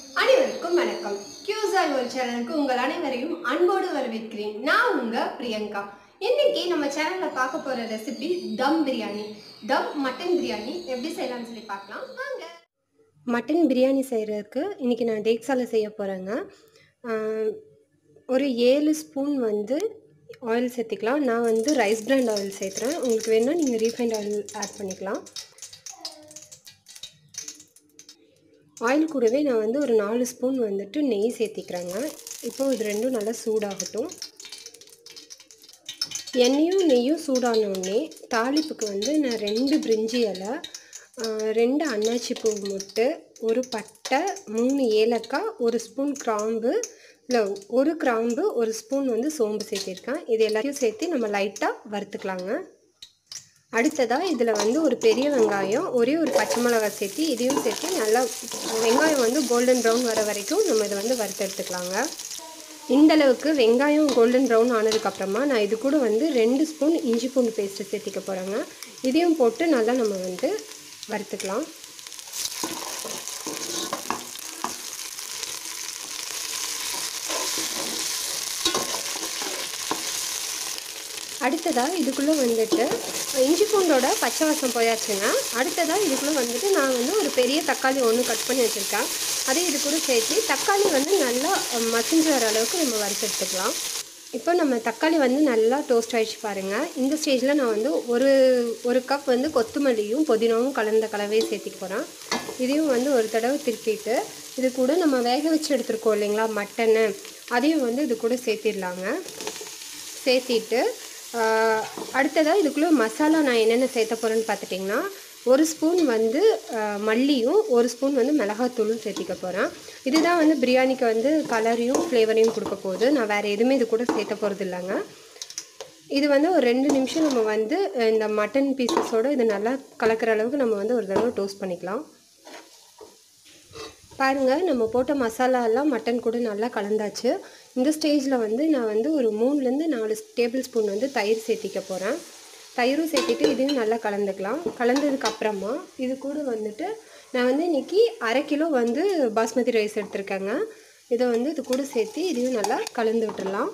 அனைவருக்கும் வணக்கம் கியூசால் ஒரு சேனலுக்கு உங்கள் அனைவரையும் அன்போடு வரவேற்கிறேன் நான் உங்க பிரியங்கா இன்னைக்கு நம்ம சேனல்ல பார்க்க போற ரெசிபி தம் பிரியாணி தம் மட்டன் பிரியாணி எப்படி செய்யலாம்னு சொல்லி பார்க்கலாம் வாங்க மட்டன் பிரியாணி செய்கிறதுக்கு இன்றைக்கி நான் டேக்ஸாவில் செய்ய போகிறேங்க ஒரு ஏழு ஸ்பூன் வந்து ஆயில் சேர்த்திக்கலாம் நான் வந்து ரைஸ் பிராண்ட் ஆயில் சேர்த்துறேன் உங்களுக்கு வேணும்னா நீங்கள் ரீஃபைண்ட் ஆயில் ஆட் பண்ணிக்கலாம் ஆயில் கூடவே நான் வந்து ஒரு நாலு ஸ்பூன் வந்துட்டு நெய் சேர்த்திக்கிறேங்க இப்போ இது ரெண்டும் நல்லா சூடாகட்டும் எண்ணெயும் நெய்யும் சூடான உடனே தாளிப்புக்கு வந்து நான் ரெண்டு பிரிஞ்சி இலை ரெண்டு அன்னாச்சி பூ முட்டு ஒரு பட்டை மூணு ஏலக்காய் ஒரு ஸ்பூன் கிராம்பு இல்லை ஒரு கிராம்பு ஒரு ஸ்பூன் வந்து சோம்பு சேர்த்திருக்கேன் இது எல்லாத்தையும் சேர்த்து நம்ம லைட்டாக வறுத்துக்கலாங்க அடுத்ததாக இதில் வந்து ஒரு பெரிய வெங்காயம் ஒரே ஒரு பச்சை மிளகாய் சேர்த்து இதையும் சேர்த்து நல்லா வெங்காயம் வந்து கோல்டன் ப்ரௌன் வர வரைக்கும் நம்ம இதை வந்து வறுத்து எடுத்துக்கலாங்க இந்த அளவுக்கு வெங்காயம் கோல்டன் ப்ரௌன் ஆனதுக்கப்புறமா நான் இது கூட வந்து ரெண்டு ஸ்பூன் இஞ்சி பூண்டு பேஸ்ட்டு சேர்த்திக்க போகிறேங்க இதையும் போட்டு நல்லா நம்ம வந்து வறுத்துக்கலாம் அடுத்ததாக இதுக்குள்ளே வந்துட்டு இஞ்சி பூண்டோட பச்சை வாசம் போயாச்சுங்க அடுத்ததாக இதுக்குள்ளே வந்துட்டு நான் வந்து ஒரு பெரிய தக்காளி ஒன்று கட் பண்ணி வச்சுருக்கேன் அதே இது கூட சேர்த்து தக்காளி வந்து நல்லா மசிஞ்சு வர அளவுக்கு நம்ம வறுத்து எடுத்துக்கலாம் இப்போ நம்ம தக்காளி வந்து நல்லா டோஸ்ட் ஆகிடுச்சு பாருங்கள் இந்த ஸ்டேஜில் நான் வந்து ஒரு ஒரு கப் வந்து கொத்தமல்லியும் புதினாவும் கலந்த கலவையை சேர்த்திக்க போகிறேன் இதையும் வந்து ஒரு தடவை திருப்பிட்டு இது கூட நம்ம வேக வச்சு எடுத்துருக்கோம் இல்லைங்களா மட்டனு அதையும் வந்து இது கூட சேர்த்திடலாங்க சேர்த்திட்டு அடுத்ததாக இதுக்குள்ளே மசாலா நான் என்னென்ன சேர்த்த போகிறேன்னு பார்த்துட்டிங்கன்னா ஒரு ஸ்பூன் வந்து மல்லியும் ஒரு ஸ்பூன் வந்து மிளகாத்தூளும் சேர்த்திக்க போகிறேன் இதுதான் வந்து பிரியாணிக்கு வந்து கலரையும் ஃப்ளேவரையும் கொடுக்க போகுது நான் வேறு எதுவுமே இது கூட சேர்த்த போகிறது இல்லைங்க இது வந்து ஒரு ரெண்டு நிமிஷம் நம்ம வந்து இந்த மட்டன் பீசஸோடு இது நல்லா கலக்கிற அளவுக்கு நம்ம வந்து ஒரு தடவை டோஸ்ட் பண்ணிக்கலாம் பாருங்கள் நம்ம போட்ட மசாலா எல்லாம் மட்டன் கூட நல்லா கலந்தாச்சு இந்த ஸ்டேஜில் வந்து நான் வந்து ஒரு மூணுலேருந்து நாலு டேபிள் ஸ்பூன் வந்து தயிர் சேர்த்திக்க போகிறேன் தயிரும் சேர்த்திட்டு இதையும் நல்லா கலந்துக்கலாம் கலந்ததுக்கப்புறமா இது கூட வந்துட்டு நான் வந்து இன்றைக்கி அரை கிலோ வந்து பாஸ்மதி ரைஸ் எடுத்திருக்கேங்க இதை வந்து இது கூட சேர்த்து இதையும் நல்லா கலந்து விட்டுடலாம்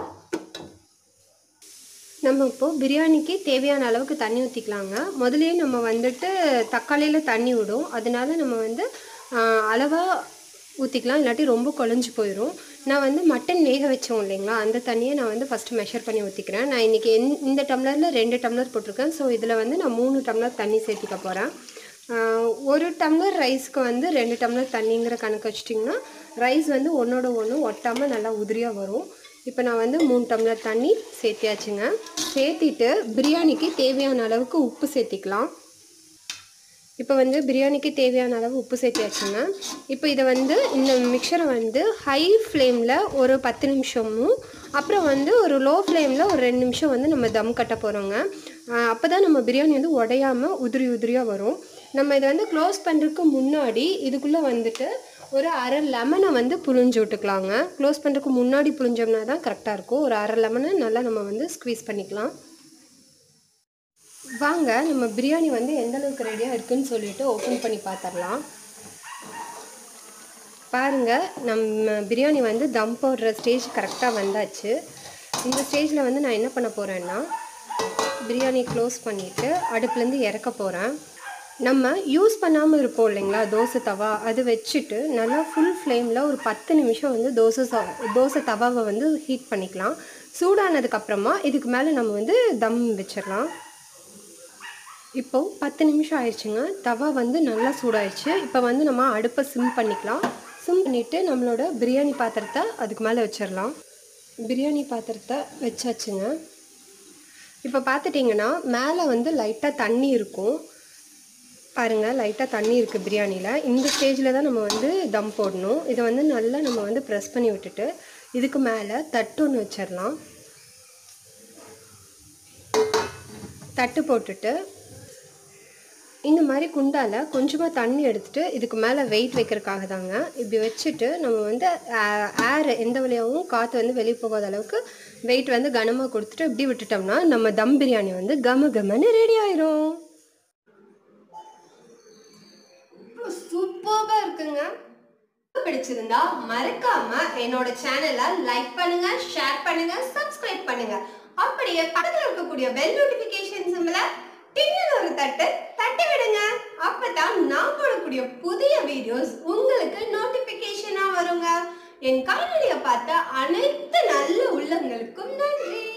நம்ம இப்போது பிரியாணிக்கு தேவையான அளவுக்கு தண்ணி ஊற்றிக்கலாங்க முதலே நம்ம வந்துட்டு தக்காளியில் தண்ணி விடும் அதனால நம்ம வந்து அளவாக ஊற்றிக்கலாம் இல்லாட்டி ரொம்ப குழஞ்சி போயிடும் நான் வந்து மட்டன் வேக வச்சோம் இல்லைங்களா அந்த தண்ணியை நான் வந்து ஃபஸ்ட்டு மெஷர் பண்ணி ஊற்றிக்கிறேன் நான் இன்றைக்கி என் இந்த டம்ளரில் ரெண்டு டம்ளர் போட்டிருக்கேன் ஸோ இதில் வந்து நான் மூணு டம்ளர் தண்ணி சேர்த்திக்க போகிறேன் ஒரு டம்ளர் ரைஸ்க்கு வந்து ரெண்டு டம்ளர் தண்ணிங்கிற கணக்கு வச்சிட்டிங்கன்னா ரைஸ் வந்து ஒன்றோட ஒன்று ஒட்டாமல் நல்லா உதிரியாக வரும் இப்போ நான் வந்து மூணு டம்ளர் தண்ணி சேர்த்தியாச்சுங்க சேர்த்திட்டு பிரியாணிக்கு தேவையான அளவுக்கு உப்பு சேர்த்திக்கலாம் இப்போ வந்து பிரியாணிக்கு தேவையான அளவு உப்பு சேர்த்தியாச்சுங்க இப்போ இதை வந்து இந்த மிக்சரை வந்து ஹை ஃப்ளேமில் ஒரு பத்து நிமிஷமும் அப்புறம் வந்து ஒரு லோ ஃப்ளேமில் ஒரு ரெண்டு நிமிஷம் வந்து நம்ம தம் கட்ட போகிறோங்க அப்போ தான் நம்ம பிரியாணி வந்து உடையாமல் உதிரி உதிரியாக வரும் நம்ம இதை வந்து க்ளோஸ் பண்ணுறதுக்கு முன்னாடி இதுக்குள்ளே வந்துட்டு ஒரு அரை லெமனை வந்து புழிஞ்சு விட்டுக்கலாங்க க்ளோஸ் பண்ணுறதுக்கு முன்னாடி புழிஞ்சோம்னா தான் கரெக்டாக இருக்கும் ஒரு அரை லெமனை நல்லா நம்ம வந்து ஸ்க்வீஸ் பண்ணிக்கலாம் வாங்க நம்ம பிரியாணி வந்து எந்த அளவுக்கு ரெடியாக இருக்குன்னு சொல்லிட்டு ஓப்பன் பண்ணி பார்த்துடலாம் பாருங்கள் நம்ம பிரியாணி வந்து தம் போடுற ஸ்டேஜ் கரெக்டாக வந்தாச்சு இந்த ஸ்டேஜில் வந்து நான் என்ன பண்ண போகிறேன்னா பிரியாணி க்ளோஸ் பண்ணிவிட்டு அடுப்புலேருந்து இறக்க போகிறேன் நம்ம யூஸ் பண்ணாமல் இருப்போம் இல்லைங்களா தோசை தவா அது வச்சுட்டு நல்லா ஃபுல் ஃப்ளேமில் ஒரு பத்து நிமிஷம் வந்து தோசை தோசை தவாவை வந்து ஹீட் பண்ணிக்கலாம் சூடானதுக்கப்புறமா இதுக்கு மேலே நம்ம வந்து தம் வச்சிடலாம் இப்போது பத்து நிமிஷம் ஆயிடுச்சுங்க தவா வந்து நல்லா சூடாயிடுச்சு இப்போ வந்து நம்ம அடுப்பை சிம் பண்ணிக்கலாம் சிம் பண்ணிவிட்டு நம்மளோட பிரியாணி பாத்திரத்தை அதுக்கு மேலே வச்சிடலாம் பிரியாணி பாத்திரத்தை வச்சாச்சுங்க இப்போ பார்த்துட்டிங்கன்னா மேலே வந்து லைட்டாக தண்ணி இருக்கும் பாருங்கள் லைட்டாக தண்ணி இருக்குது பிரியாணியில் இந்த ஸ்டேஜில் தான் நம்ம வந்து தம் போடணும் இதை வந்து நல்லா நம்ம வந்து ப்ரெஸ் பண்ணி விட்டுட்டு இதுக்கு மேலே தட்டு ஒன்று வச்சிடலாம் தட்டு போட்டுட்டு இந்த மாதிரி குண்டால் கொஞ்சமாக தண்ணி எடுத்துகிட்டு இதுக்கு மேலே வெயிட் வைக்கிறதுக்காக தாங்க இப்படி வச்சுட்டு நம்ம வந்து ஏர் எந்த வழியாகவும் காற்று வந்து வெளியே போகாத அளவுக்கு வெயிட் வந்து கனமாக கொடுத்துட்டு இப்படி விட்டுட்டோம்னா நம்ம தம் பிரியாணி வந்து கம கமன்னு ரெடி ஆயிரும் சூப்பராக இருக்குங்க பிடிச்சிருந்தா மறக்காம என்னோட சேனலை லைக் பண்ணுங்க ஷேர் பண்ணுங்க சப்ஸ்கிரைப் பண்ணுங்க அப்படியே பக்கத்துல இருக்கக்கூடிய பெல் நோட்டிபிகேஷன் சிம்பிள டின்னு ஒரு தட்டு தட்டி விடுங்க அப்பதான் நான் போடக்கூடிய புதிய வீடியோஸ் உங்களுக்கு நோட்டிபிகேஷனா வருங்க என் காணொலியை பார்த்த அனைத்து நல்ல உள்ளங்களுக்கும் நன்றி